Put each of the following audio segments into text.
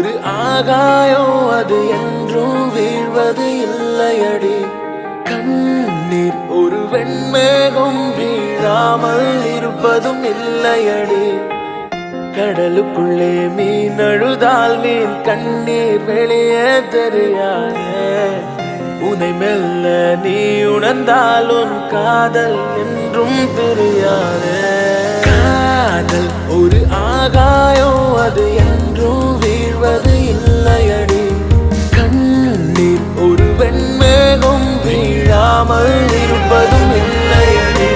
ஒரு ஆகாயம் அது என்றும் வீழ்வது இல்லையடி கண்ணீர் ஒரு வெண்மேகம் வீழாமல் இருப்பதும் இல்லையடி கடலுக்குள்ளே மீன் அழுதால் மீன் கண்ணீர் வெளியே தெரியாதே உனை மெல்ல நீ உணர்ந்தால் உன் காதல் என்றும் தெரியாதே காதல் ஒரு ஆகாயம் அது என்றும் வீழ்வது இல்லையடி கண்ணீர் ஒரு வெண்மேகம் வீழாமல் இருப்பதும் இல்லையடி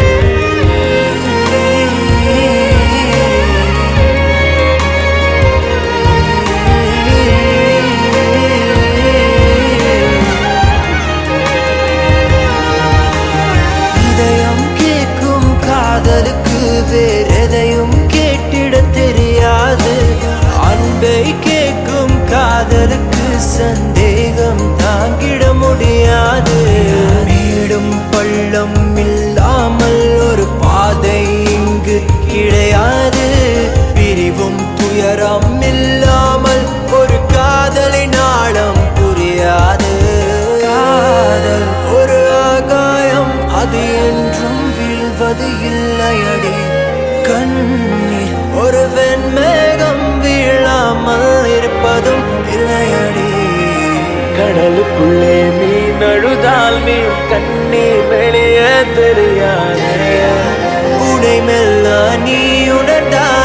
இதயம் கேட்கும் காதலுக்கு வேறெதையும் கேட்டிட தெரியாது அன்பை கேட்கும் காதலுக்கு சந்தேகம் தாங்கிட முடியாது மேடும் பள்ளம் இல்லாமல் ஒரு பாதை இங்கு கிடையாது பிரிவும் துயரம் இல்லாமல் ஒரு காதலை நாளம் புரியாது காதல் ஒரு ஆகாயம் அது என்றும் வீழ்வது இல்லையடி கண்ணீர் ஒரு வெண்மேகம் வீழாமல் இருப்பதும் இல்லையடி கடலுக்குள்ளே மீன் அழுதால் மீன் கண்ணீர் வெளியே தெரியாதே உடை மெல்ல நீ உணர்ந்தால்